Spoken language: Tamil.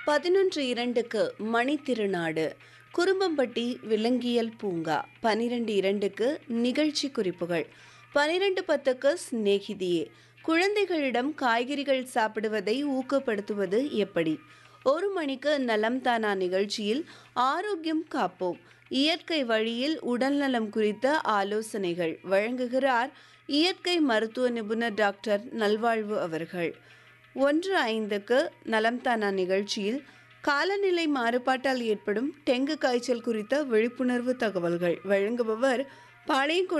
பதினொன்று இரண்டுக்கு மணித்திருநாடு குறும்பம்பட்டி விலங்கியல் பூங்கா பனிரெண்டு இரண்டுக்கு நிகழ்ச்சி குறிப்புகள் பனிரெண்டு பத்துக்கு சிநேகிதியே குழந்தைகளிடம் காய்கறிகள் சாப்பிடுவதை ஊக்கப்படுத்துவது எப்படி ஒரு மணிக்கு நலம் தானா நிகழ்ச்சியில் ஆரோக்கியம் காப்போம் இயற்கை வழியில் உடல்நலம் குறித்த ஆலோசனைகள் வழங்குகிறார் இயற்கை மருத்துவ நிபுணர் டாக்டர் நல்வாழ்வு அவர்கள் ஒன்று ஐந்துக்கு நலம்தானா நிகழ்ச்சியில் காலநிலை மாறுபாட்டால் ஏற்படும் டெங்கு காய்ச்சல் குறித்த விழிப்புணர்வு தகவல்கள் வழங்குபவர் பாளையங்கோட்டை